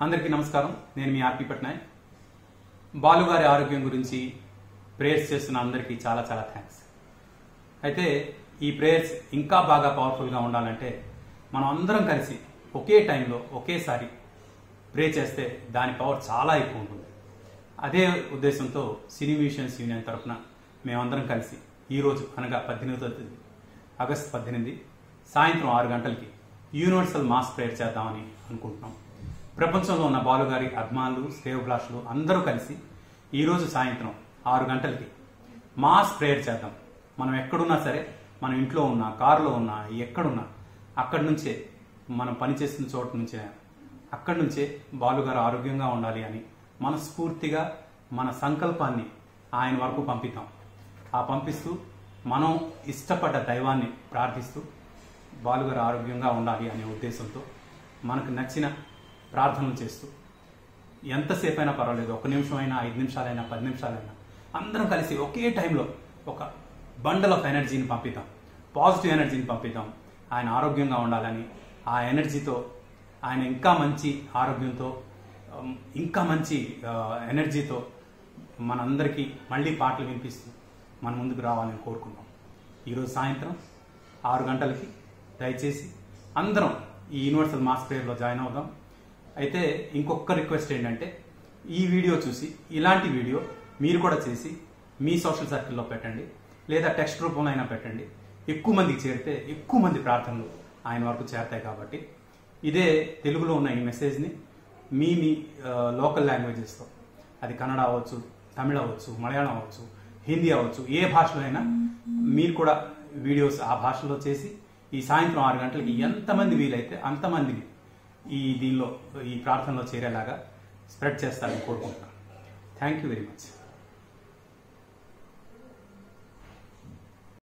అందరికీ నమస్కారం నేను మీ ఆర్పి పట్నాయక్ బాలుగారి ఆరోగ్యం గురించి ప్రేయర్స్ చేస్తున్న అందరికీ చాలా చాలా థ్యాంక్స్ అయితే ఈ ప్రేయర్స్ ఇంకా బాగా పవర్ఫుల్గా ఉండాలంటే మనం అందరం కలిసి ఒకే టైంలో ఒకేసారి ప్రే చేస్తే దాని పవర్ చాలా ఎక్కువ ఉంటుంది అదే ఉద్దేశంతో సినీ మ్యూజిషియన్స్ యూనియన్ తరఫున మేమందరం కలిసి ఈరోజు అనగా పద్దెనిమిదో తేదీ ఆగస్ట్ పద్దెనిమిది సాయంత్రం ఆరు గంటలకి యూనివర్సల్ మాస్ ప్రేయర్ చేద్దామని అనుకుంటున్నాం ప్రపంచంలో ఉన్న బాలుగారి అభిమానులు శ్రేయోభిలాషులు అందరూ కలిసి ఈరోజు సాయంత్రం ఆరు గంటలకి మాస్ ప్రేయర్ చేద్దాం మనం ఎక్కడున్నా సరే మనం ఇంట్లో ఉన్నా కారులో ఉన్నా ఎక్కడున్నా అక్కడి నుంచే మనం పనిచేస్తున్న చోట నుంచే అక్కడి నుంచే బాలుగారు ఆరోగ్యంగా ఉండాలి అని మనస్ఫూర్తిగా మన సంకల్పాన్ని ఆయన వరకు పంపిద్దాం ఆ పంపిస్తూ మనం ఇష్టపడ్డ దైవాన్ని ప్రార్థిస్తూ బాలుగారు ఆరోగ్యంగా ఉండాలి అనే ఉద్దేశంతో మనకు నచ్చిన ప్రార్థనలు చేస్తూ ఎంతసేపు అయినా పర్వాలేదు ఒక నిమిషం అయినా ఐదు నిమిషాలైనా పది నిమిషాలైనా అందరం కలిసి ఒకే టైంలో ఒక బండల్ ఆఫ్ ఎనర్జీని పంపిద్దాం పాజిటివ్ ఎనర్జీని పంపిద్దాం ఆయన ఆరోగ్యంగా ఉండాలని ఆ ఎనర్జీతో ఆయన ఇంకా మంచి ఆరోగ్యంతో ఉమ్, ఇంకా మంచి ఆ, ఎనర్జీతో మనందరికీ మళ్ళీ పాటలు వినిపిస్తూ మన ముందుకు రావాలని కోరుకుందాం ఈరోజు సాయంత్రం ఆరు గంటలకి దయచేసి అందరం ఈ యూనివర్సల్ మాస్ ప్రేయర్లో జాయిన్ అవుదాం అయితే ఇంకొక రిక్వెస్ట్ ఏంటంటే ఈ వీడియో చూసి ఇలాంటి వీడియో మీరు కూడా చేసి మీ సోషల్ సర్కిల్లో పెట్టండి లేదా టెక్స్ట్ రూపంలో అయినా పెట్టండి ఎక్కువ మందికి చేరితే ఎక్కువ మంది ప్రార్థనలు ఆయన వరకు చేరతాయి కాబట్టి ఇదే తెలుగులో ఉన్న ఈ మెసేజ్ని మీ మీ లోకల్ లాంగ్వేజెస్తో అది కన్నడ అవ్వచ్చు తమిళ అవ్వచ్చు మలయాళం అవ్వచ్చు హిందీ అవ్వచ్చు ఏ భాషలో అయినా మీరు కూడా వీడియోస్ ఆ భాషలో చేసి ఈ సాయంత్రం ఆరు గంటలకి ఎంతమంది వీలైతే అంతమందిని ఈ దీనిలో ఈ ప్రార్థనలో చేరేలాగా స్ప్రెడ్ చేస్తారని కోరుకుంటున్నాను థ్యాంక్ యూ వెరీ మచ్